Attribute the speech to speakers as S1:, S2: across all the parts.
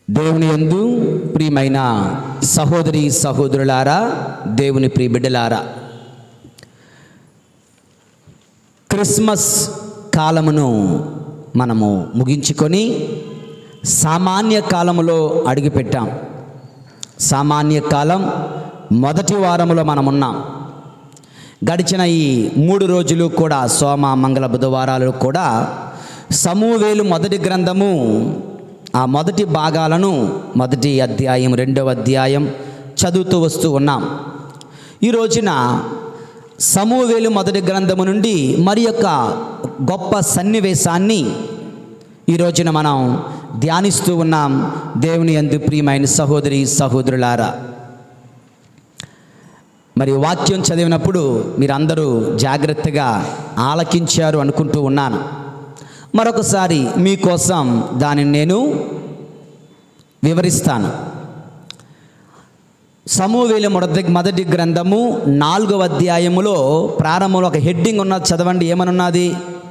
S1: దేవుని యందు ప్రియమైన సహోదరి సహోదరులారా దేవుని ప్రియ బిడ్డలారా క్రిస్మస్ కాలమును మనము ముగించుకొని సామాన్య కాలములో అడుగుపెట్టాం సామాన్య కాలం మొదటి వారములో మనం ఉన్నాం గడిచిన ఈ మూడు రోజులు కూడా సోమ మంగళ బుధవారాలు కూడా సమూవేలు మొదటి గ్రంథము ఆ మొదటి భాగాలను మొదటి అధ్యాయం రెండవ అధ్యాయం చదువుతూ వస్తూ ఉన్నాం ఈ రోజున సమూవేలు మొదటి గ్రంథము నుండి మరి యొక్క గొప్ప సన్నివేశాన్ని ఈ రోజున మనం ధ్యానిస్తూ ఉన్నాం దేవుని అందు ప్రియమైన సహోదరి సహోదరులారా మరి వాక్యం చదివినప్పుడు మీరందరూ జాగ్రత్తగా ఆలకించారు అనుకుంటూ ఉన్నాను మరొకసారి మీకోసం దానిని నేను వివరిస్తాను సమూవేలు మొదటి మొదటి గ్రంథము నాలుగవ అధ్యాయములో ప్రారంభంలో ఒక హెడ్డింగ్ ఉన్నది చదవండి ఏమనున్నది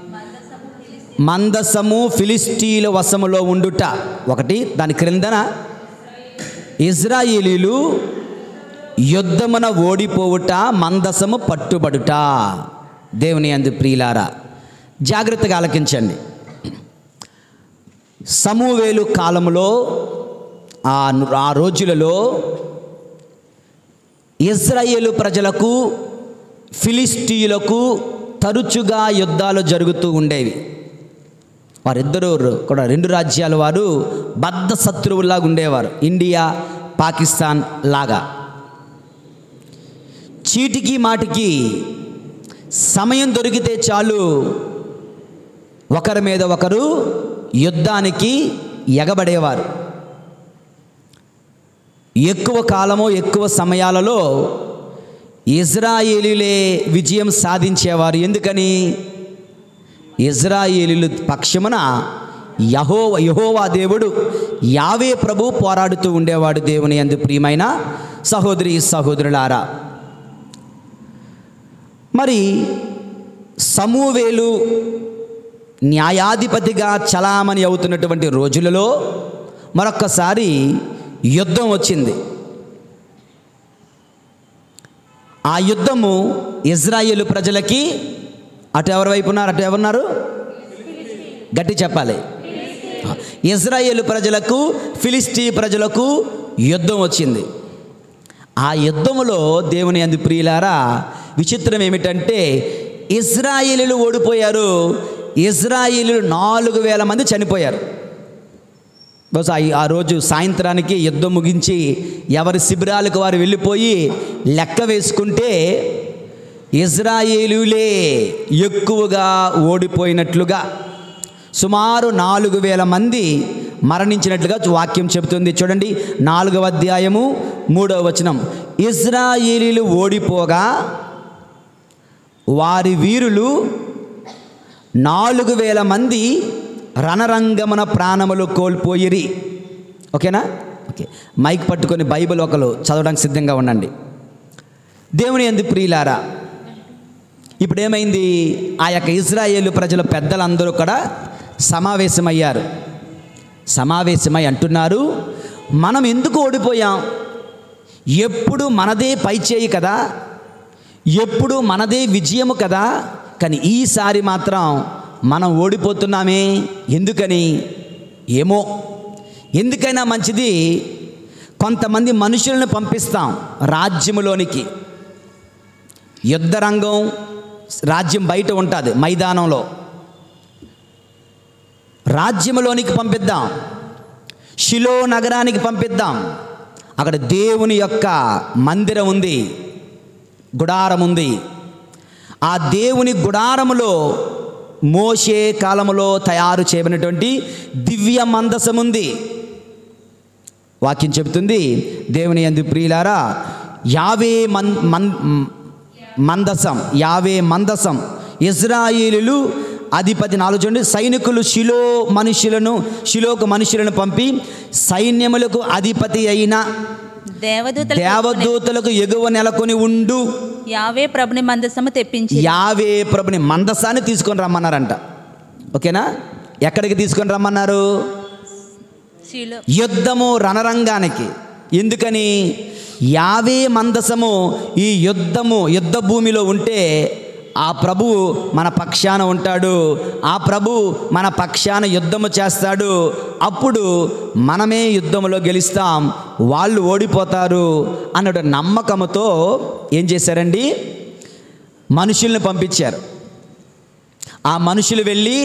S1: మందసము ఫిలిస్టీల వశములో ఉండుట ఒకటి దాని క్రిందన ఇజ్రాయేలీలు యుద్ధమున ఓడిపోవుట మందసము పట్టుబడుట దేవుని అందు ప్రియులారా జాగ్రత్తగా ఆలకించండి సమూవేలు కాలంలో ఆ ఆ రోజులలో ఇజ్రాయేలు ప్రజలకు ఫిలిస్టీయులకు తరచుగా యుద్ధాలు జరుగుతూ ఉండేవి వారిద్దరూ కూడా రెండు రాజ్యాల వారు బద్ధ శత్రువులాగా ఉండేవారు ఇండియా పాకిస్తాన్ లాగా చీటికి మాటికి సమయం దొరికితే చాలు ఒకరి మీద ఒకరు యుద్ధానికి ఎగబడేవారు ఎక్కువ కాలము ఎక్కువ సమయాలలో ఇజ్రాయేలీలే విజయం సాధించేవారు ఎందుకని ఇజ్రాయేలీలు పక్షమున యహో యహోవా దేవుడు యావే ప్రభు పోరాడుతూ ఉండేవాడు దేవుని అందు ప్రియమైన సహోదరి సహోదరులారా మరి సమూవేలు న్యాయాధిపతిగా చలామణి అవుతున్నటువంటి రోజులలో మరొక్కసారి యుద్ధం వచ్చింది ఆ యుద్ధము ఇజ్రాయేలు ప్రజలకి అటు ఎవరి వైపు ఉన్నారు అటు ఎవరున్నారు గట్టి చెప్పాలి ఇజ్రాయేలు ప్రజలకు ఫిలిస్టీ ప్రజలకు యుద్ధం వచ్చింది ఆ యుద్ధములో దేవుని అందు ప్రియులారా విచిత్రం ఏమిటంటే ఇజ్రాయేలీలు ఓడిపోయారు ఇజ్రాయేలీలు నాలుగు వేల మంది చనిపోయారు బహుశా ఈ- ఆ రోజు సాయంత్రానికి యుద్ధం ముగించి ఎవరి శిబిరాలకు వారు వెళ్ళిపోయి లెక్క వేసుకుంటే ఇజ్రాయేలులే ఎక్కువగా ఓడిపోయినట్లుగా సుమారు నాలుగు వేల మంది మరణించినట్లుగా వాక్యం చెబుతుంది చూడండి నాలుగవ అధ్యాయము మూడవ వచనం ఇజ్రాయేలీలు ఓడిపోగా వారి వీరులు నాలుగు వేల మంది రణరంగమున ప్రాణములు కోల్పోయిరి ఓకేనా ఓకే మైక్ పట్టుకొని బైబిల్ ఒకరు చదవడానికి సిద్ధంగా ఉండండి దేవుని ఎందు ప్రియులారా ఇప్పుడు ఏమైంది ఆ యొక్క ఇజ్రాయేలు ప్రజల పెద్దలందరూ కూడా సమావేశమయ్యారు సమావేశమై అంటున్నారు మనం ఎందుకు ఓడిపోయాం ఎప్పుడు మనదే పైచేయి కదా ఎప్పుడు మనదే విజయము కదా కానీ ఈసారి మాత్రం మనం ఓడిపోతున్నామే ఎందుకని ఏమో ఎందుకైనా మంచిది కొంతమంది మనుషులను పంపిస్తాం రాజ్యములోనికి యుద్ధరంగం రాజ్యం బయట ఉంటుంది మైదానంలో రాజ్యములోనికి పంపిద్దాం షిలో నగరానికి పంపిద్దాం అక్కడ దేవుని యొక్క మందిరం ఉంది గుడారం ఉంది ఆ దేవుని గుడారములో మోషే కాలములో తయారు చేయబడినటువంటి దివ్య మందసం ఉంది వాక్యం చెబుతుంది దేవుని అందు ప్రియులారా యావే మన్ మన్ మందసం యావే మందసం ఇజ్రాయేలులు అధిపతి నాలుగు చూడండి సైనికులు శిలో మనుషులను శిలోకు మనుషులను పంపి సైన్యములకు అధిపతి అయిన
S2: దేవదూతల
S1: దేవదూతలకు ఎగువ నెలకొని ఉండు
S2: యావే ప్రభుని మందసము తెప్పించి
S1: యావే ప్రభుని మందసాన్ని తీసుకొని రమ్మన్నారంట ఓకేనా ఎక్కడికి తీసుకొని రమ్మన్నారు
S2: శిలో
S1: యుద్ధము రణరంగానికి ఎందుకని యావే మందసము ఈ యుద్ధము యుద్ధ భూమిలో ఉంటే ఆ ప్రభువు మన పక్షాన ఉంటాడు ఆ ప్రభు మన పక్షాన యుద్ధము చేస్తాడు అప్పుడు మనమే యుద్ధంలో గెలుస్తాం వాళ్ళు ఓడిపోతారు అన్నడు నమ్మకంతో ఏం చేశారండి మనుషుల్ని పంపించారు ఆ మనుషులు వెళ్ళి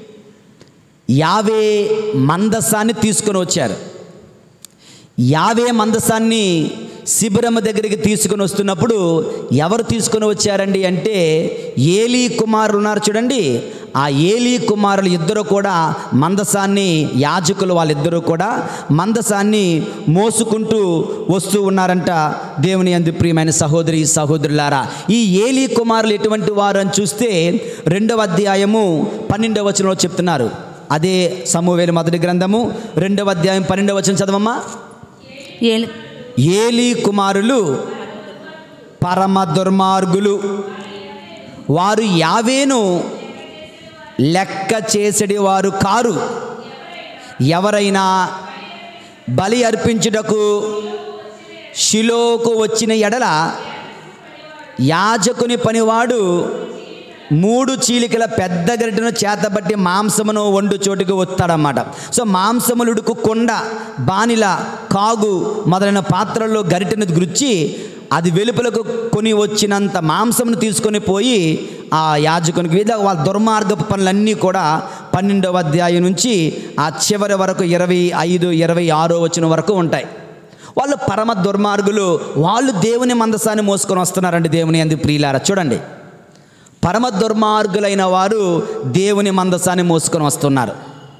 S1: యావే మందసాన్ని తీసుకొని వచ్చారు యావే మందసాన్ని శిబిరము దగ్గరికి తీసుకొని వస్తున్నప్పుడు ఎవరు తీసుకొని వచ్చారండి అంటే ఏలీ కుమారులు ఉన్నారు చూడండి ఆ ఏలీ కుమారులు ఇద్దరు కూడా మందసాన్ని యాజకులు వాళ్ళిద్దరూ కూడా మందసాన్ని మోసుకుంటూ వస్తూ ఉన్నారంట దేవుని అందు ప్రియమైన సహోదరి సహోదరులారా ఈ ఏలీ కుమారులు ఎటువంటి వారు అని చూస్తే రెండవ అధ్యాయము పన్నెండవ వచనంలో చెప్తున్నారు అదే సమూవేలు మొదటి గ్రంథము రెండవ అధ్యాయం పన్నెండవ వచనం చదవమ్మా
S2: ఏలి
S1: ఏలీ కుమారులు పరమ దుర్మార్గులు వారు యావేను లెక్క చేసడి వారు కారు ఎవరైనా బలి అర్పించుటకు షిలోకు వచ్చిన ఎడల యాజకుని పనివాడు మూడు చీలికల పెద్ద గరిటెను చేతబట్టి మాంసమును వండు చోటుకు వస్తాడన్నమాట సో మాంసములుడుకు కొండ బానిల కాగు మొదలైన పాత్రల్లో గరిటెను గుచ్చి అది వెలుపలకు కొని వచ్చినంత మాంసమును తీసుకొని పోయి ఆ యాజకునికి మీద వాళ్ళ దుర్మార్గపు పనులన్నీ కూడా పన్నెండవ అధ్యాయం నుంచి ఆ చివరి వరకు ఇరవై ఐదు ఇరవై ఆరో వచ్చిన వరకు ఉంటాయి వాళ్ళు పరమ దుర్మార్గులు వాళ్ళు దేవుని మందసాన్ని మోసుకొని వస్తున్నారండి దేవుని అంది ప్రియులారా చూడండి పరమ దుర్మార్గులైన వారు దేవుని మందసాన్ని మోసుకొని వస్తున్నారు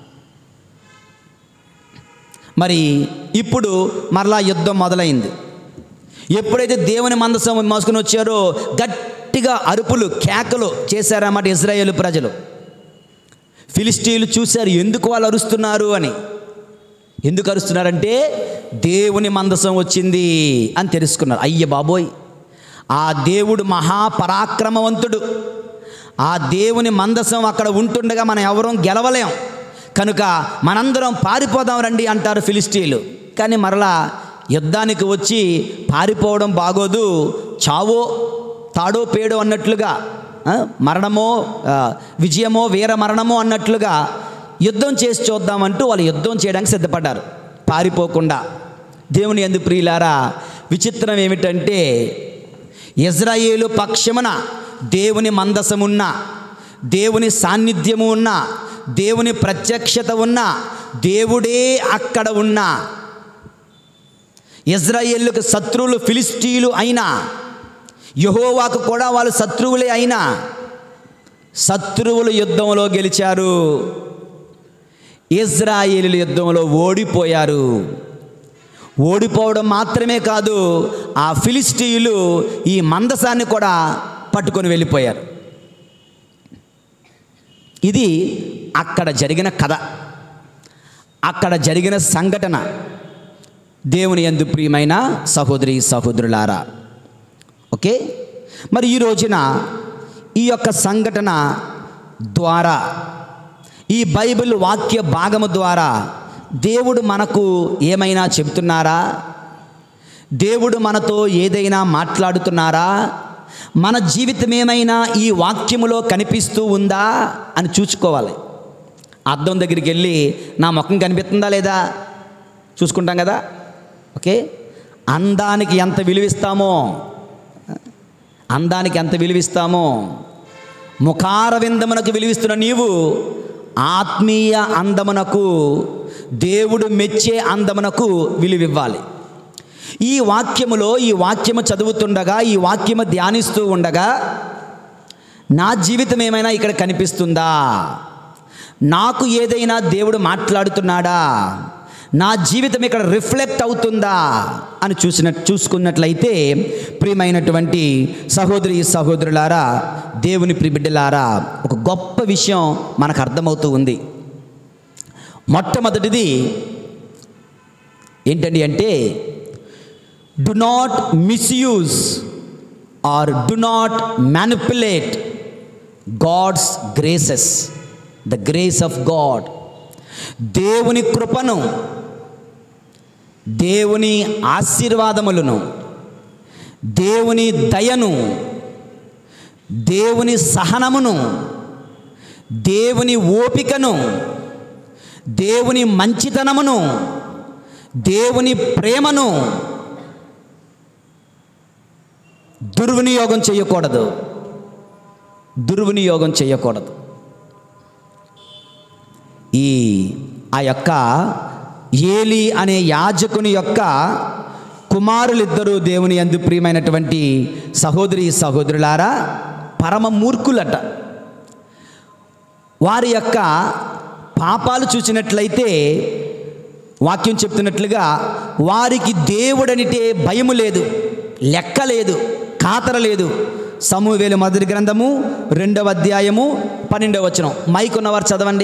S1: మరి ఇప్పుడు మరలా యుద్ధం మొదలైంది ఎప్పుడైతే దేవుని మందసం మోసుకొని వచ్చారో గట్టిగా అరుపులు కేకలు చేశారన్నమాట ఇజ్రాయేల్ ప్రజలు ఫిలిస్టీన్లు చూశారు ఎందుకు వాళ్ళు అరుస్తున్నారు అని ఎందుకు అరుస్తున్నారంటే దేవుని మందసం వచ్చింది అని తెలుసుకున్నారు అయ్య బాబోయ్ ఆ దేవుడు మహాపరాక్రమవంతుడు ఆ దేవుని మందసం అక్కడ ఉంటుండగా మనం ఎవరం గెలవలేం కనుక మనందరం పారిపోదాం రండి అంటారు ఫిలిస్టీన్లు కానీ మరలా యుద్ధానికి వచ్చి పారిపోవడం బాగోదు చావో తాడో పేడో అన్నట్లుగా ఆ, మరణమో ఆ, విజయమో వీర మరణమో అన్నట్లుగా యుద్ధం చేసి చూద్దామంటూ వాళ్ళు యుద్ధం చేయడానికి సిద్ధపడ్డారు పారిపోకుండా దేవుని ఎందు ప్రియులారా విచిత్రం ఏమిటంటే ఇజ్రాయేలు పక్షమున దేవుని మందసమున్న దేవుని సాన్నిధ్యము ఉన్న దేవుని ప్రత్యక్షత ఉన్న దేవుడే అక్కడ ఉన్న ఇజ్రాయేలుకు శత్రువులు ఫిలిస్టీలు అయినా యహోవాకు కూడా వాళ్ళు శత్రువులే అయినా శత్రువులు యుద్ధంలో గెలిచారు ఇజ్రాయేలు యుద్ధంలో ఓడిపోయారు ఓడిపోవడం మాత్రమే కాదు ఆ ఫిలిస్టీయులు ఈ మందసాన్ని కూడా పట్టుకొని వెళ్ళిపోయారు ఇది అక్కడ జరిగిన కథ అక్కడ జరిగిన సంఘటన దేవుని యందు ప్రియమైన సహోదరి సహోదరులారా ఓకే మరి ఈ రోజున ఈ యొక్క సంఘటన ద్వారా ఈ బైబిల్ వాక్య భాగము ద్వారా దేవుడు మనకు ఏమైనా చెబుతున్నారా దేవుడు మనతో ఏదైనా మాట్లాడుతున్నారా మన జీవితం ఏమైనా ఈ వాక్యములో కనిపిస్తూ ఉందా అని చూసుకోవాలి అద్దం దగ్గరికి వెళ్ళి నా ముఖం కనిపిస్తుందా లేదా చూసుకుంటాం కదా ఓకే అందానికి ఎంత విలువిస్తామో అందానికి ఎంత విలువిస్తామో ముఖార విందమునకు విలువిస్తున్న నీవు ఆత్మీయ అందమునకు దేవుడు మెచ్చే అందమునకు విలువివ్వాలి ఈ వాక్యములో ఈ వాక్యము చదువుతుండగా ఈ వాక్యము ధ్యానిస్తూ ఉండగా నా జీవితం ఏమైనా ఇక్కడ కనిపిస్తుందా నాకు ఏదైనా దేవుడు మాట్లాడుతున్నాడా నా జీవితం ఇక్కడ రిఫ్లెక్ట్ అవుతుందా అని చూసిన చూసుకున్నట్లయితే ప్రియమైనటువంటి సహోదరి సహోదరులారా దేవుని ప్రిబిడ్డలారా ఒక గొప్ప విషయం మనకు అర్థమవుతూ ఉంది మొట్టమొదటిది ఏంటండి అంటే do not misuse or do not manipulate God's graces the grace of God దేవుని కృపను దేవుని ఆశీర్వాదములను దేవుని దయను దేవుని సహనమును దేవుని ఓపికను దేవుని మంచితనమును దేవుని ప్రేమను దుర్వినియోగం చేయకూడదు దుర్వినియోగం చేయకూడదు ఈ ఆ యొక్క ఏలి అనే యాజకుని యొక్క కుమారులిద్దరూ దేవుని అందు ప్రియమైనటువంటి సహోదరి సహోదరులారా పరమ మూర్ఖులట వారి యొక్క పాపాలు చూసినట్లయితే వాక్యం చెప్తున్నట్లుగా వారికి దేవుడనిటే భయము లేదు లెక్క లేదు ఖాతర లేదు సమూవేలు మొదటి గ్రంథము రెండవ అధ్యాయము పన్నెండవ వచనం మైక్ ఉన్నవారు చదవండి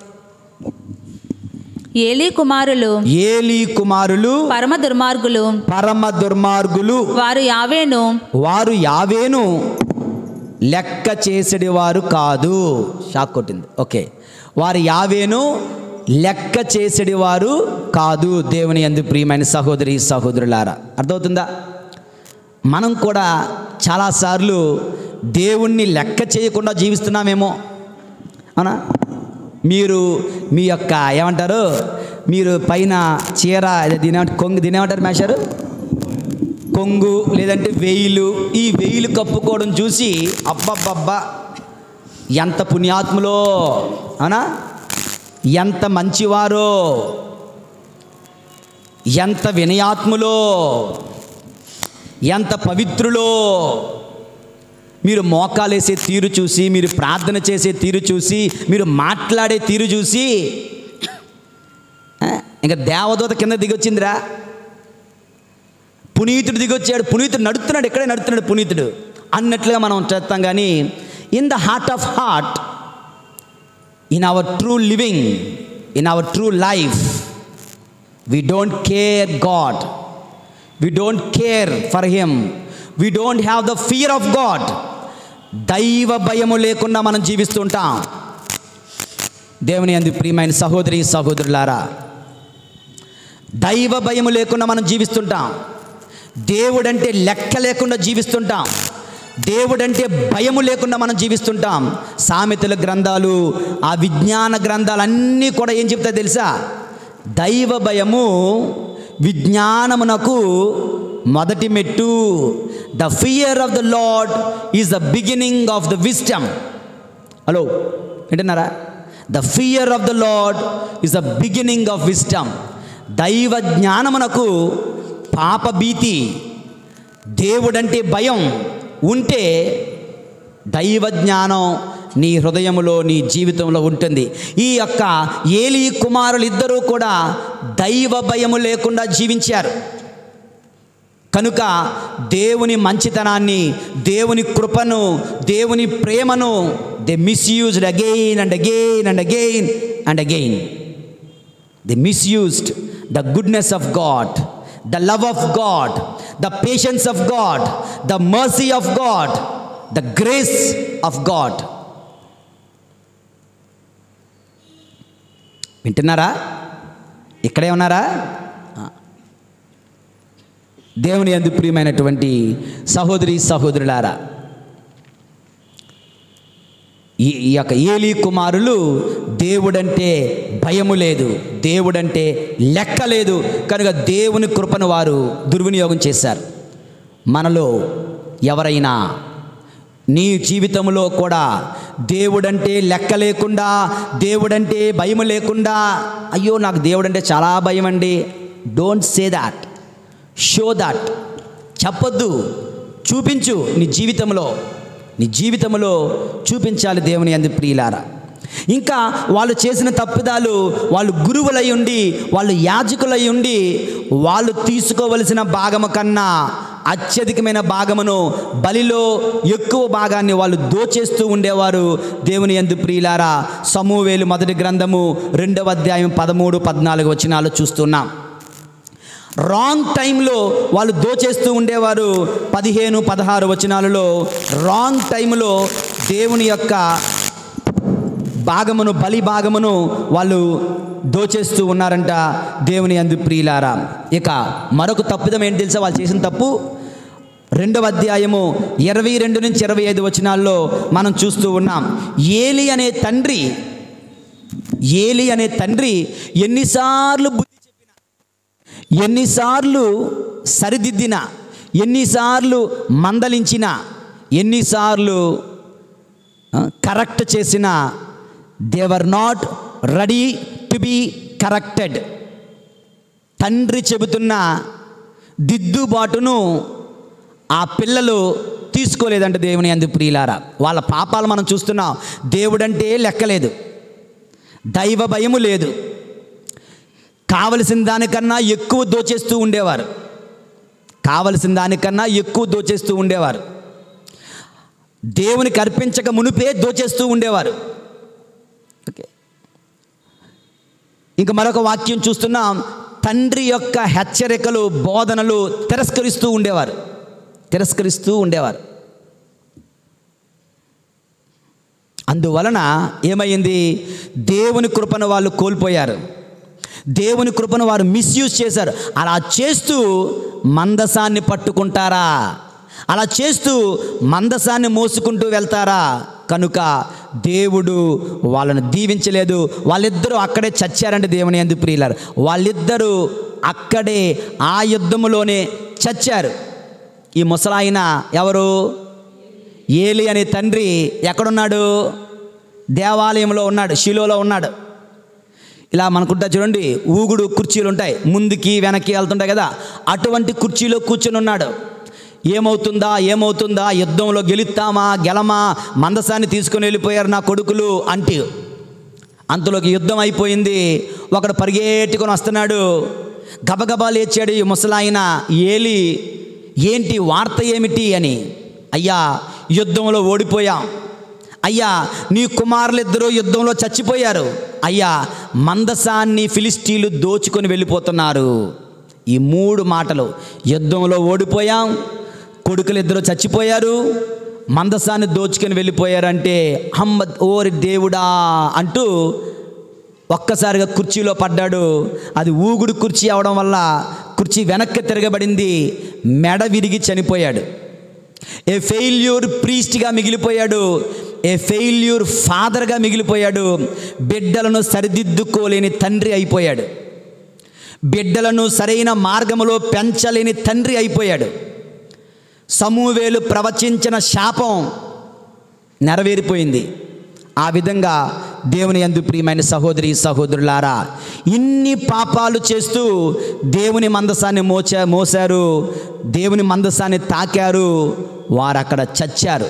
S2: ఏలీ కుమారులు
S1: ఏలీ కుమారులు
S2: పరమ దుర్మార్గులు
S1: పరమ దుర్మార్గులు
S2: వారు యావేను
S1: వారు యావేను లెక్క చేసేది వారు కాదు షాక్ కొట్టింది ఓకే వారు యావేను లెక్క చేసేది వారు కాదు దేవుని అందు ప్రియమైన సహోదరి సహోదరులారా అర్థమవుతుందా మనం కూడా చాలాసార్లు దేవుణ్ణి లెక్క చేయకుండా జీవిస్తున్నామేమో అవునా మీరు మీ యొక్క ఏమంటారు మీరు పైన చీర అదే దీని ఏమంటారు కొంగు దీని ఏమంటారు మేషారు కొంగు లేదంటే వెయిలు ఈ వెయిలు కప్పుకోవడం చూసి అబ్బబ్బబ్బా ఎంత పుణ్యాత్ములో అవునా ఎంత మంచివారో ఎంత వినయాత్ములో ఎంత పవిత్రులో మీరు మోకాలేసే తీరు చూసి మీరు ప్రార్థన చేసే తీరు చూసి మీరు మాట్లాడే తీరు చూసి ఆ, ఇంకా దేవదూత కింద దిగొచ్చిందిరా పునీతుడు దిగొచ్చాడు పునీతుడు నడుస్తున్నాడు ఇక్కడే నడుస్తున్నాడు పునీతుడు అన్నట్లుగా మనం చేస్తాం కానీ in the heart of heart in our true living in our true life we don't care God we don't care for him we don't have the fear of God దైవ భయము లేకుండా మనం జీవిస్తుంటాం దేవుని అందు ప్రియమైన సహోదరి సహోదరులారా దైవ భయము లేకుండా మనం జీవిస్తుంటాం దేవుడంటే లెక్క లేకుండా జీవిస్తుంటాం దేవుడంటే భయము లేకుండా మనం జీవిస్తుంటాం సామెతల గ్రంథాలు ఆ విజ్ఞాన గ్రంథాలన్నీ కూడా ఏం చెప్తాయి తెలుసా దైవ భయము విజ్ఞానమునకు మొదటి మెట్టు the fear of the Lord is the beginning of the wisdom hello వింటున్నారా the fear of the Lord is the beginning of wisdom దైవ జ్ఞానమునకు పాప భీతి దేవుడంటే భయం ఉంటే దైవ జ్ఞానం నీ హృదయములో నీ జీవితంలో ఉంటుంది ఈ యొక్క ఏలి కుమారులు ఇద్దరూ కూడా దైవ భయము లేకుండా జీవించారు కనుక దేవుని మంచితనాన్ని దేవుని కృపను దేవుని ప్రేమను they misused again and again and again and again they misused the goodness of God the love of God the patience of God the mercy of God the grace of God వింటున్నారా ఇక్కడే ఉన్నారా ఆ. దేవుని అందు ప్రియమైనటువంటి సహోదరి సహోదరులారా ఈ ఈ యొక్క ఏలీ కుమారులు దేవుడంటే భయము లేదు దేవుడంటే లెక్క లేదు కనుక దేవుని కృపను వారు దుర్వినియోగం చేశారు మనలో ఎవరైనా నీ జీవితంలో కూడా దేవుడంటే లెక్క లేకుండా దేవుడంటే భయం లేకుండా అయ్యో నాకు దేవుడంటే చాలా భయం అండి don't say that show that చెప్పొద్దు చూపించు నీ జీవితంలో నీ జీవితంలో చూపించాలి దేవుని అందు ప్రియులారా ఇంకా వాళ్ళు చేసిన తప్పిదాలు వాళ్ళు గురువులై ఉండి వాళ్ళు యాజకులై ఉండి వాళ్ళు తీసుకోవలసిన భాగము కన్నా అత్యధికమైన భాగమును బలిలో ఎక్కువ భాగాన్ని వాళ్ళు దోచేస్తూ ఉండేవారు దేవుని ఎందు ప్రియులారా సమూవేలు మొదటి గ్రంథము రెండవ అధ్యాయం పదమూడు పద్నాలుగు వచనాలు చూస్తున్నాం రాంగ్ టైంలో వాళ్ళు దోచేస్తూ ఉండేవారు పదిహేను పదహారు వచనాలలో రాంగ్ టైంలో దేవుని యొక్క భాగమును బలి భాగమును వాళ్ళు దోచేస్తూ ఉన్నారంట దేవుని అందు ప్రియులారా ఇక మరొక తప్పిదం ఏంటి తెలుసా వాళ్ళు చేసిన తప్పు రెండవ అధ్యాయము ఇరవై రెండు నుంచి ఇరవై ఐదు వచనాల్లో మనం చూస్తూ ఉన్నాం ఏలి అనే తండ్రి ఏలి అనే తండ్రి ఎన్నిసార్లు బుద్ధి చెప్పిన ఎన్నిసార్లు సరిదిద్దిన ఎన్నిసార్లు మందలించిన ఎన్నిసార్లు ఆ, కరెక్ట్ చేసిన they're not ready to be corrected తండ్రి చెబుతున్న దిద్దుబాటును ఆ పిల్లలు తీసుకోలేదంట దేవుని అందు ప్రియులారా వాళ్ళ పాపాలు మనం చూస్తున్నాం దేవుడంటే లెక్కలేదు దైవ భయము లేదు కావలసిన దానికన్నా ఎక్కువ దోచేస్తూ ఉండేవారు కావలసిన దానికన్నా ఎక్కువ దోచేస్తూ ఉండేవారు దేవునికి అర్పించక మునిపే దోచేస్తూ ఉండేవారు ఓకే ఇంకా మరొక వాక్యం చూస్తున్నాం తండ్రి యొక్క హెచ్చరికలు బోధనలు తిరస్కరిస్తూ ఉండేవారు తిరస్కరిస్తూ ఉండేవారు అందువలన ఏమైంది దేవుని కృపను వాళ్ళు కోల్పోయారు దేవుని కృపను వారు మిస్యూజ్ చేశారు అలా చేస్తూ మందసాన్ని పట్టుకుంటారా అలా చేస్తూ మందసాన్ని మోసుకుంటూ వెళ్తారా కనుక దేవుడు వాళ్ళను దీవించలేదు వాళ్ళిద్దరూ అక్కడే చచ్చారంటే దేవుని ఎందుకు ప్రియులారు వాళ్ళిద్దరూ అక్కడే ఆ యుద్ధములోనే చచ్చారు ఈ ముసలాయన ఎవరు ఏలి అనే తండ్రి ఎక్కడున్నాడు దేవాలయంలో ఉన్నాడు శిలోలో ఉన్నాడు ఇలా మనకుంటా చూడండి ఊగుడు కుర్చీలు ఉంటాయి ముందుకి వెనక్కి వెళ్తుంటాయి కదా అటువంటి కుర్చీలో కూర్చొని ఉన్నాడు ఏమవుతుందా ఏమవుతుందా యుద్ధంలో గెలుస్తామా గెలమా మందసాన్ని తీసుకొని వెళ్ళిపోయారు నా కొడుకులు అంటే అంతలోకి యుద్ధం అయిపోయింది ఒకడు పరిగెట్టుకొని వస్తున్నాడు గబగబా లేచాడు ఈ ముసలాయన ఏలి ఏంటి వార్త ఏమిటి అని అయ్యా యుద్ధంలో ఓడిపోయాం అయ్యా నీ కుమారులిద్దరూ యుద్ధంలో చచ్చిపోయారు అయ్యా మందసాన్ని ఫిలిస్టీలు దోచుకొని వెళ్ళిపోతున్నారు ఈ మూడు మాటలు యుద్ధంలో ఓడిపోయాం కొడుకులిద్దరూ చచ్చిపోయారు మందసాన్ని దోచుకొని వెళ్ళిపోయారంటే అమ్మ ఓరి దేవుడా అంటూ ఒక్కసారిగా కుర్చీలో పడ్డాడు అది ఊగుడు కుర్చీ అవడం వల్ల కుర్చీ వెనక్కి తిరగబడింది మెడ విరిగి చనిపోయాడు ఏ ఫెయిల్యూర్ ప్రీస్ట్గా మిగిలిపోయాడు ఏ ఫెయిల్యూర్ ఫాదర్గా మిగిలిపోయాడు బిడ్డలను సరిదిద్దుకోలేని తండ్రి అయిపోయాడు బిడ్డలను సరైన మార్గములో పెంచలేని తండ్రి అయిపోయాడు సమూవేలు ప్రవచించిన శాపం నెరవేరిపోయింది ఆ విధంగా దేవుని యందు ప్రియమైన సహోదరి సహోదరులారా ఇన్ని పాపాలు చేస్తూ దేవుని మందసాన్ని మోచా మోసారు దేవుని మందసాన్ని తాకారు వారు అక్కడ చచ్చారు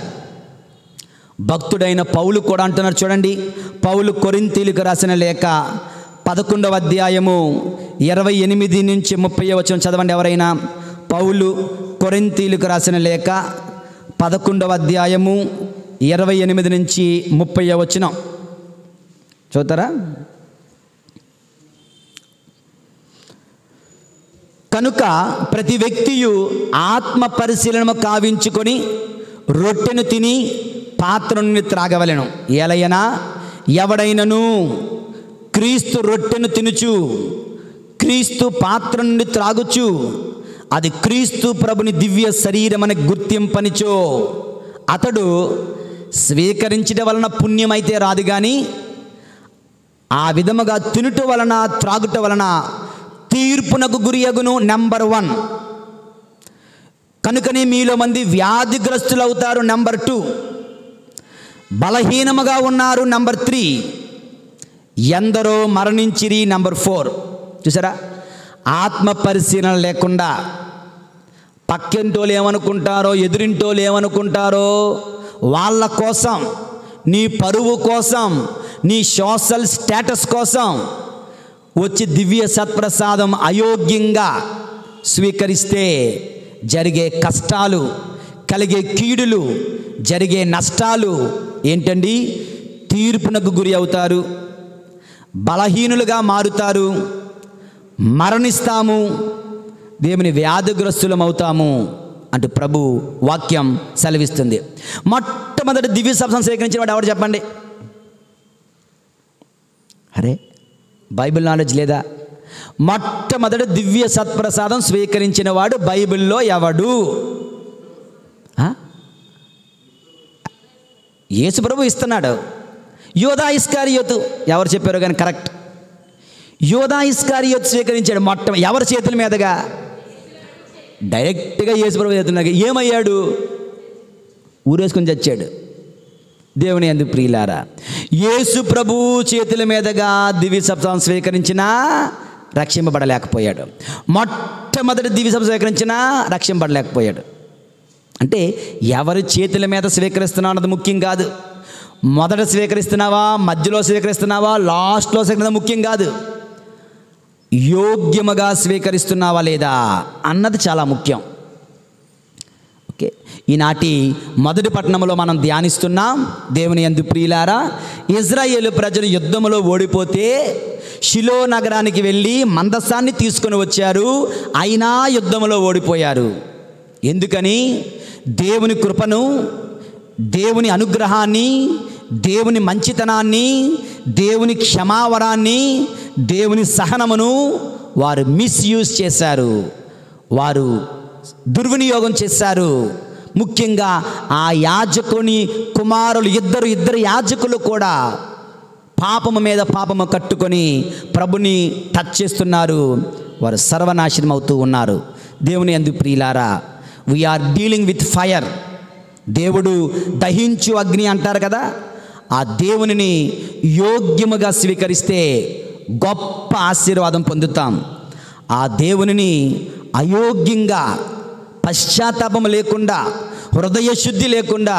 S1: భక్తుడైన పౌలు కూడా అంటున్నారు చూడండి పౌలు కొరింతీలకు రాసిన లేఖ పదకొండవ అధ్యాయము ఇరవై ఎనిమిది నుంచి ముప్పై వచ్చిన చదవండి ఎవరైనా పౌలు కొరింతీలకు రాసిన లేఖ పదకొండవ అధ్యాయము ఇరవై ఎనిమిది నుంచి ముప్పై వచ్చిన చూతారా కనుక ప్రతి వ్యక్తియు ఆత్మ పరిశీలన కావించుకొని రొట్టెను తిని పాత్ర నుండి త్రాగవలెను ఎలయనా ఎవడైనను క్రీస్తు రొట్టెను తినుచు క్రీస్తు పాత్ర నుండి త్రాగుచు అది క్రీస్తు ప్రభుని దివ్య శరీరమని గుర్తింపనిచో అతడు స్వీకరించడం వలన పుణ్యమైతే రాదు కానీ ఆ విధముగా తినుట వలన త్రాగుట వలన తీర్పునకు గురియగును నెంబర్ వన్ కనుకనే మీలో మంది వ్యాధిగ్రస్తులు అవుతారు నెంబర్ టూ బలహీనముగా ఉన్నారు నెంబర్ త్రీ ఎందరో మరణించిరి నెంబర్ ఫోర్ చూసారా ఆత్మ పరిశీలన లేకుండా పక్కింటోళ్ళు ఏమనుకుంటారో ఎదురింటోళ్ళు ఏమనుకుంటారో వాళ్ళ కోసం నీ పరువు కోసం నీ సోషల్ స్టేటస్ కోసం వచ్చి దివ్య సత్ప్రసాదం అయోగ్యంగా స్వీకరిస్తే జరిగే కష్టాలు కలిగే కీడులు జరిగే నష్టాలు ఏంటండి తీర్పునకు గురి అవుతారు బలహీనులుగా మారుతారు మరణిస్తాము దేవుని వ్యాధిగ్రస్తులం అవుతాము అంటూ ప్రభు వాక్యం సెలవిస్తుంది మొట్టమొదటి దివ్య సప్సం సేకరించిన వాడు ఎవరు చెప్పండి అరే బైబిల్ నాలెడ్జ్ లేదా మొట్టమొదటి దివ్య సత్ప్రసాదం స్వీకరించిన వాడు బైబిల్లో ఎవడు ఆ? యేసుప్రభు ఇస్తున్నాడు యోధా ఇస్కారియోతు ఎవరు చెప్పారో కానీ కరెక్ట్ యోధా ఇస్కారియోతు స్వీకరించాడు మొట్ట ఎవరి చేతుల మీదుగా డైరెక్ట్గా యేసుప్రభు చేతుల మీదుగా ఏమయ్యాడు ఊరేసుకొని చచ్చాడు దేవుని ఎందుకు ప్రియులారా యేసు ప్రభు చేతుల మీదుగా దివ్య సప్తాహం స్వీకరించినా రక్షింపబడలేకపోయాడు మొట్టమొదటి దివ్య సప్తాహం స్వీకరించినా రక్షింపబడలేకపోయాడు అంటే ఎవరి చేతుల మీద స్వీకరిస్తున్నావు అన్నది ముఖ్యం కాదు మొదట స్వీకరిస్తున్నావా మధ్యలో స్వీకరిస్తున్నావా లాస్ట్లో స్వీకరించడం ముఖ్యం కాదు యోగ్యముగా స్వీకరిస్తున్నావా లేదా అన్నది చాలా ముఖ్యం ఓకే ఈనాటి మొదటి పట్టణంలో మనం ధ్యానిస్తున్నాం దేవుని ఎందు ప్రియులారా ఇజ్రాయేలు ప్రజలు యుద్ధంలో ఓడిపోతే షిలో నగరానికి వెళ్ళి మందస్సాన్ని తీసుకొని వచ్చారు అయినా యుద్ధంలో ఓడిపోయారు ఎందుకని దేవుని కృపను దేవుని అనుగ్రహాన్ని దేవుని మంచితనాన్ని దేవుని క్షమావరాన్ని దేవుని సహనమును వారు మిస్యూజ్ చేశారు వారు దుర్వినియోగం చేశారు ముఖ్యంగా ఆ యాజకుని కుమారులు ఇద్దరు ఇద్దరు యాజకులు కూడా పాపము మీద పాపము కట్టుకొని ప్రభుని టచ్ చేస్తున్నారు వారు సర్వనాశనం అవుతూ ఉన్నారు దేవుని ఎందు ప్రియులారా వీఆర్ డీలింగ్ విత్ ఫైర్ దేవుడు దహించు అగ్ని అంటారు కదా ఆ దేవునిని యోగ్యముగా స్వీకరిస్తే గొప్ప ఆశీర్వాదం పొందుతాం ఆ దేవునిని అయోగ్యంగా పశ్చాత్తాపం లేకుండా హృదయ శుద్ధి లేకుండా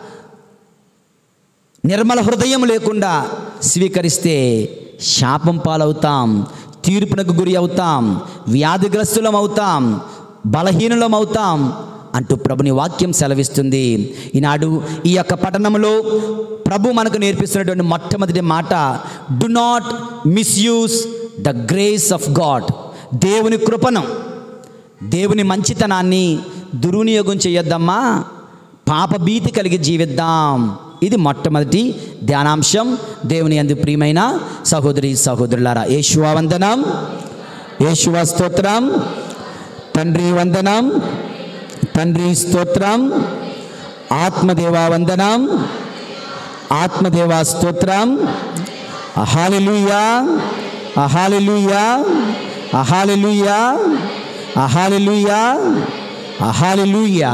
S1: నిర్మల హృదయం లేకుండా స్వీకరిస్తే శాపం పాలవుతాం తీర్పునకు గురి అవుతాం వ్యాధిగ్రస్తులం అవుతాం బలహీనులం అవుతాం అంటూ ప్రభుని వాక్యం సెలవిస్తుంది ఈనాడు ఈ యొక్క పట్టణంలో ప్రభు మనకు నేర్పిస్తున్నటువంటి మొట్టమొదటి మాట do not misuse the grace of God దేవుని కృపను దేవుని మంచితనాన్ని దుర్వినియోగం చేయొద్దమ్మా పాపభీతి కలిగి జీవిద్దాం ఇది మొట్టమొదటి ధ్యానాంశం దేవుని అందు ప్రియమైన సహోదరి సహోదరులారా యేషువా వందనం యేషువా స్తోత్రం తండ్రి వందనం తండ్రి స్తోత్రం ఆత్మదేవా వందనం ఆత్మదేవా స్తోత్రం అహాలిలుయా అహాలిలుయా అహాలిలుయా అహాలిలుయా అహాలిలుయా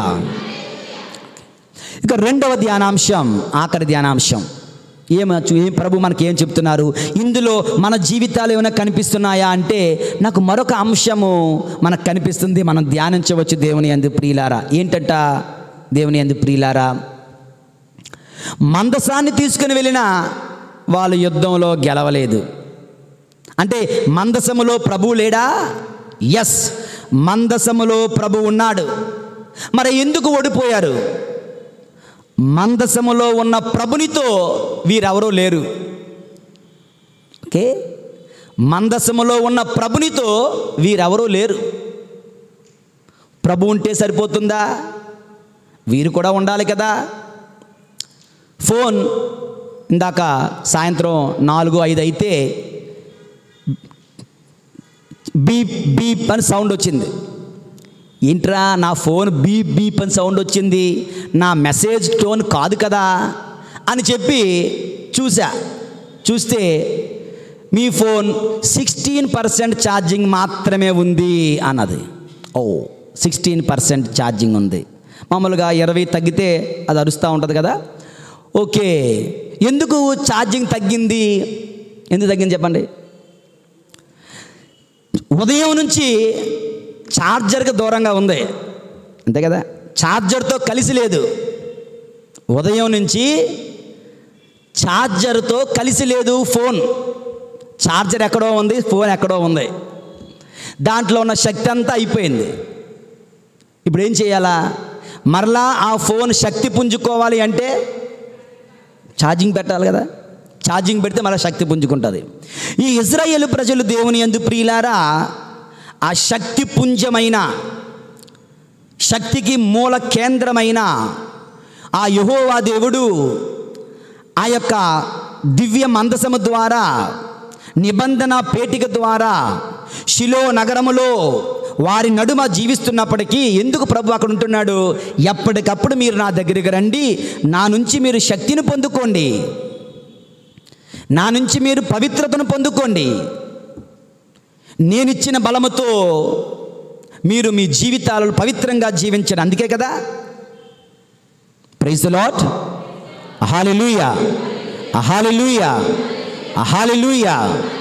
S1: ఇక రెండవ ధ్యానాంశం ఆఖరి ధ్యానాంశం ఏమచ్చు ఏం ప్రభు మనకి ఏం చెప్తున్నారు ఇందులో మన జీవితాలు ఏమైనా కనిపిస్తున్నాయా అంటే నాకు మరొక అంశము మనకు కనిపిస్తుంది మనం ధ్యానించవచ్చు దేవుని అందు ప్రియులారా ఏంటంట దేవుని అందు ప్రియులారా మందసాన్ని తీసుకుని వెళ్ళిన వాళ్ళు యుద్ధంలో గెలవలేదు అంటే మందసములో ప్రభు లేడా ఎస్ మందసములో ప్రభు ఉన్నాడు మరి ఎందుకు ఓడిపోయారు మందసములో ఉన్న ప్రభునితో వీరెవరూ లేరు ఓకే మందసములో ఉన్న ప్రభునితో వీరెవరూ లేరు ప్రభు ఉంటే సరిపోతుందా వీరు కూడా ఉండాలి కదా ఫోన్ ఇందాక సాయంత్రం నాలుగు ఐదు అయితే బీప్ బీప్ అని సౌండ్ వచ్చింది ఏంట్రా నా ఫోన్ బీప్ బీప్ అని సౌండ్ వచ్చింది నా మెసేజ్ టోన్ కాదు కదా అని చెప్పి చూసా చూస్తే మీ ఫోన్ సిక్స్టీన్ పర్సెంట్ ఛార్జింగ్ మాత్రమే ఉంది అన్నది ఓ సిక్స్టీన్ పర్సెంట్ ఛార్జింగ్ ఉంది మామూలుగా ఇరవై తగ్గితే అది అరుస్తూ ఉంటుంది కదా ఓకే ఎందుకు ఛార్జింగ్ తగ్గింది ఎందుకు తగ్గింది చెప్పండి ఉదయం నుంచి ఛార్జర్కి దూరంగా ఉంది అంతే కదా ఛార్జర్తో కలిసి లేదు ఉదయం నుంచి ఛార్జర్తో కలిసి లేదు ఫోన్ ఛార్జర్ ఎక్కడో ఉంది ఫోన్ ఎక్కడో ఉంది దాంట్లో ఉన్న శక్తి అంతా అయిపోయింది ఇప్పుడు ఏం చేయాలా మరలా ఆ ఫోన్ శక్తి పుంజుకోవాలి అంటే ఛార్జింగ్ పెట్టాలి కదా ఛార్జింగ్ పెడితే మళ్ళీ శక్తి పుంజుకుంటుంది ఈ ఇజ్రాయేల్ ప్రజలు దేవుని ఎందు ప్రియులారా ఆ శక్తి పుంజమైన శక్తికి మూల కేంద్రమైన ఆ యహోవా దేవుడు ఆ యొక్క దివ్య మందసము ద్వారా నిబంధన పేటిక ద్వారా షిలో నగరములో వారి నడుమ జీవిస్తున్నప్పటికీ ఎందుకు ప్రభు అక్కడ ఉంటున్నాడు ఎప్పటికప్పుడు మీరు నా దగ్గరికి రండి నా నుంచి మీరు శక్తిని పొందుకోండి నా నుంచి మీరు పవిత్రతను పొందుకోండి నేనిచ్చిన బలముతో మీరు మీ జీవితాలను పవిత్రంగా జీవించండి అందుకే కదా praise Lord hallelujah hallelujah hallelujah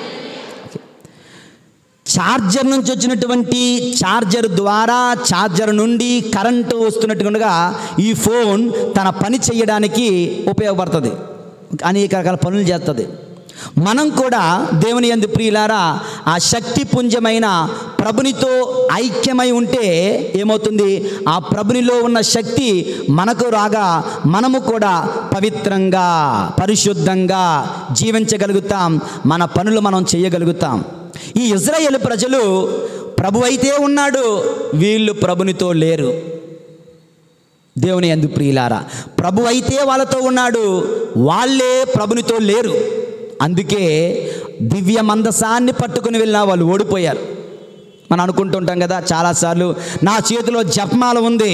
S1: charger నుంచి వచ్చినటువంటి ఛార్జర్ ద్వారా ఛార్జర్ నుండి కరెంటు వస్తున్నట్టుగా ఈ ఫోన్ తన పని చేయడానికి ఉపయోగపడుతుంది అనేక రకాల పనులు చేస్తుంది మనం కూడా దేవుని యందు ప్రియులారా ఆ శక్తి పుంజమైన ప్రభునితో ఐక్యమై ఉంటే ఏమవుతుంది ఆ ప్రభునిలో ఉన్న శక్తి మనకు రాగా మనము కూడా పవిత్రంగా పరిశుద్ధంగా జీవించగలుగుతాం మన పనులు మనం చేయగలుగుతాం ఈ ఇజ్రాయేల్ ప్రజలు ప్రభు అయితే ఉన్నాడు వీళ్ళు ప్రభునితో లేరు దేవుని ఎందు ప్రియులారా ప్రభు అయితే వాళ్ళతో ఉన్నాడు వాళ్ళే ప్రభునితో లేరు అందుకే దివ్య మందసాన్ని పట్టుకుని వెళ్ళిన వాళ్ళు ఓడిపోయారు మనం అనుకుంటుంటాం కదా చాలాసార్లు నా చేతిలో జపమాల ఉంది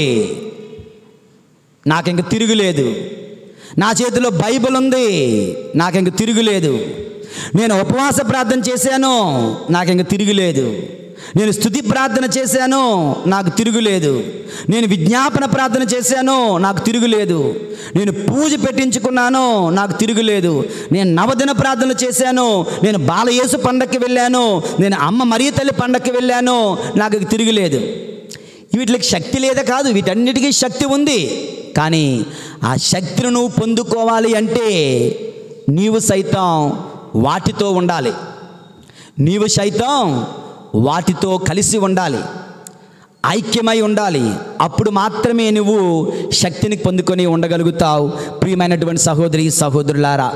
S1: నాకు ఇంక తిరుగులేదు నా చేతిలో బైబిల్ ఉంది నాకు ఇంక తిరుగులేదు నేను ఉపవాస ప్రార్థన చేశాను నాకు ఇంక తిరుగులేదు నేను స్థుతి ప్రార్థన చేశాను నాకు తిరుగులేదు నేను విజ్ఞాపన ప్రార్థన చేశాను నాకు తిరుగులేదు నేను పూజ పెట్టించుకున్నాను నాకు తిరుగులేదు నేను నవదిన ప్రార్థన చేశాను నేను బాలయేసు పండక్కి వెళ్ళాను నేను అమ్మ మరియ తల్లి పండక్కి వెళ్ళాను నాకు ఇక తిరుగులేదు వీటికి శక్తి లేదా కాదు వీటన్నిటికీ శక్తి ఉంది కానీ ఆ శక్తిని నువ్వు పొందుకోవాలి అంటే నీవు సైతం వాటితో ఉండాలి నీవు సైతం వాటితో కలిసి ఉండాలి ఐక్యమై ఉండాలి అప్పుడు మాత్రమే నువ్వు శక్తిని పొందుకొని ఉండగలుగుతావు ప్రియమైనటువంటి సహోదరి సహోదరులారా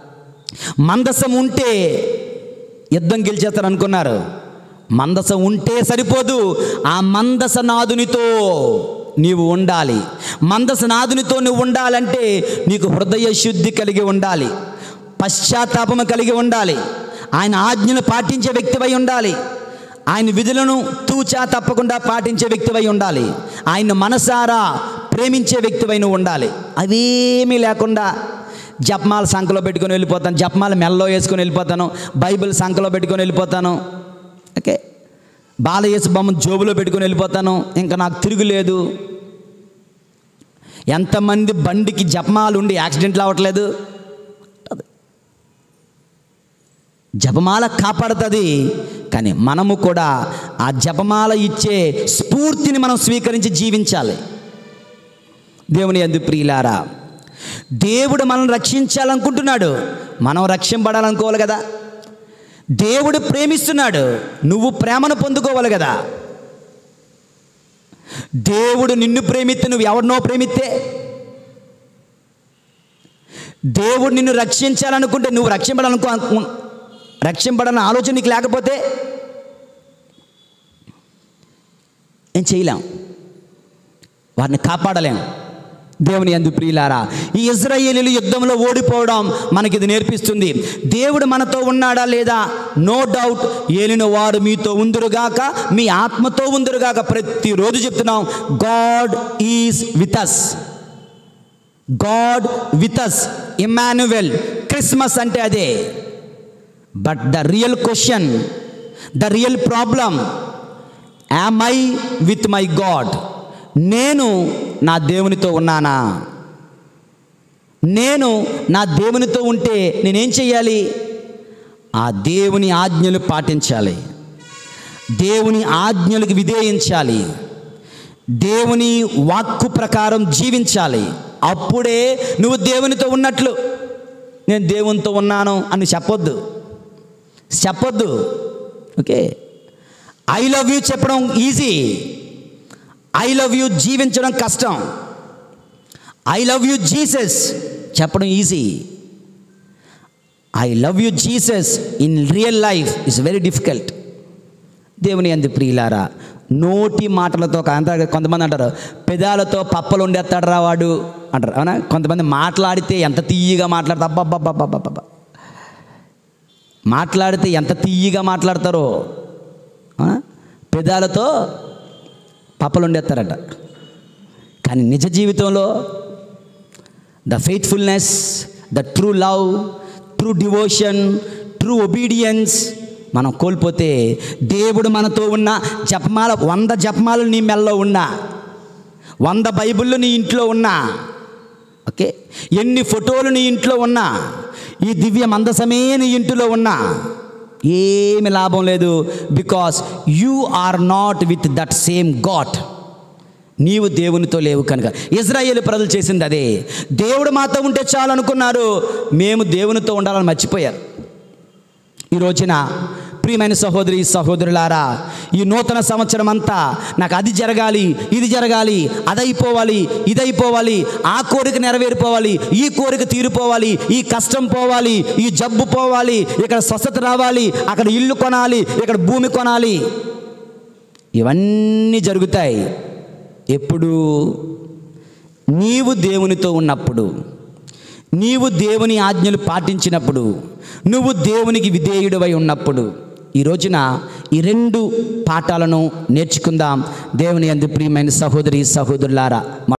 S1: మందసం ఉంటే యుద్ధం గెలిచేస్తారు అనుకున్నారు మందసం ఉంటే సరిపోదు ఆ మందస నాదునితో నీవు ఉండాలి మందస నాదునితో నువ్వు ఉండాలంటే నీకు హృదయ శుద్ధి కలిగి ఉండాలి పశ్చాత్తాపము కలిగి ఉండాలి ఆయన ఆజ్ఞను పాటించే వ్యక్తివై ఉండాలి ఆయన విధులను తూచా తప్పకుండా పాటించే వ్యక్తివై ఉండాలి ఆయన మనసారా ప్రేమించే వ్యక్తివై నువ్వు ఉండాలి అవేమీ లేకుండా జపమాల సంఖలో పెట్టుకొని వెళ్ళిపోతాను జపమాల మెల్లో వేసుకొని వెళ్ళిపోతాను బైబిల్ సంఖలో పెట్టుకొని వెళ్ళిపోతాను ఓకే బాలయేసు బొమ్మ జోబులో పెట్టుకొని వెళ్ళిపోతాను ఇంకా నాకు తిరుగులేదు ఎంతమంది బండికి జపమాలు ఉండి యాక్సిడెంట్లు అవ్వట్లేదు జపమాల కాపాడుతుంది కానీ మనము కూడా ఆ జపమాల ఇచ్చే స్ఫూర్తిని మనం స్వీకరించి జీవించాలి దేవుని ఎందు ప్రియులారా దేవుడు మనల్ని రక్షించాలనుకుంటున్నాడు మనం రక్షింపడాలనుకోవాలి కదా దేవుడు ప్రేమిస్తున్నాడు నువ్వు ప్రేమను పొందుకోవాలి కదా దేవుడు నిన్ను ప్రేమిస్తే నువ్వు ఎవరినో ప్రేమిస్తే దేవుడు నిన్ను రక్షించాలనుకుంటే నువ్వు రక్షింపడాలనుకో అనుకు- రక్షింపడాలని ఆలోచన నీకు లేకపోతే ఏం చేయలేం వారిని కాపాడలేం దేవుని అందు ప్రియులారా ఈ ఇజ్రాయేలీలు యుద్ధంలో ఓడిపోవడం మనకి ఇది నేర్పిస్తుంది దేవుడు మనతో ఉన్నాడా లేదా నో డౌట్ ఏలిన వారు మీతో ఉందురుగాక మీ ఆత్మతో ఉందురుగాక ప్రతిరోజు చెప్తున్నాం God is with us God with us Emmanuel Christmas అంటే అదే but the real question the real problem am I with my God నేను నా దేవునితో ఉన్నానా నేను నా దేవునితో ఉంటే నేనేం చెయ్యాలి ఆ దేవుని ఆజ్ఞలు పాటించాలి దేవుని ఆజ్ఞలకు విధేయించాలి దేవుని వాక్కు ప్రకారం జీవించాలి అప్పుడే నువ్వు దేవునితో ఉన్నట్లు నేను దేవునితో ఉన్నాను అని చెప్పొద్దు చెప్పొద్దు ఓకే ఐ లవ్ యూ చెప్పడం ఈజీ ఐ లవ్ యూ జీవించడం కష్టం ఐ లవ్ యూ జీసస్ చెప్పడం easy I love you Jesus in real life is very difficult దేవుని అంది ప్రియులారా నోటి మాటలతో అంత కొంతమంది అంటారు పెదాలతో పప్పలు ఉండేస్తాడు రా వాడు అంటారు అవునా కొంతమంది మాట్లాడితే ఎంత తీయగా మాట్లాడతా అబ్బబ్బబ్బబ్బబ్బబ్బ మాట్లాడితే ఎంత తీయగా మాట్లాడతారో ఆ? పెదాలతో పప్పలు వండేస్తారట కానీ నిజ జీవితంలో the faithfulness the true love true devotion true obedience మనం కోల్పోతే దేవుడు మనతో ఉన్న జపమాల వంద జపమాలు నీ మెల్లో ఉన్నా వంద బైబిళ్ళు నీ ఇంట్లో ఉన్నా ఓకే ఎన్ని ఫోటోలు నీ ఇంట్లో ఉన్నా ఈ దివ్య మందసమే నీ ఇంటిలో ఉన్నా ఏమి లాభం లేదు because you are not with that same God నీవు దేవునితో లేవు కనుక ఇజ్రాయేల్ ప్రజలు చేసింది అదే దేవుడు మాతో ఉంటే చాలు అనుకున్నారు మేము దేవునితో ఉండాలని మర్చిపోయారు ఈ రోజున ప్రియమైన సహోదరి సహోదరులారా ఈ నూతన సంవత్సరం అంతా నాకు అది జరగాలి ఇది జరగాలి అదైపోవాలి ఇదైపోవాలి ఆ కోరిక నెరవేరిపోవాలి ఈ కోరిక తీరిపోవాలి ఈ కష్టం పోవాలి ఈ జబ్బు పోవాలి ఇక్కడ స్వస్థత రావాలి అక్కడ ఇల్లు కొనాలి ఇక్కడ భూమి కొనాలి ఇవన్నీ జరుగుతాయి ఎప్పుడు నీవు దేవునితో ఉన్నప్పుడు నీవు దేవుని ఆజ్ఞలు పాటించినప్పుడు నువ్వు దేవునికి విధేయుడివై ఉన్నప్పుడు ఈ రోజున ఈ రెండు పాఠాలను నేర్చుకుందాం దేవుని అందు ప్రియమైన సహోదరి సహోదరులారా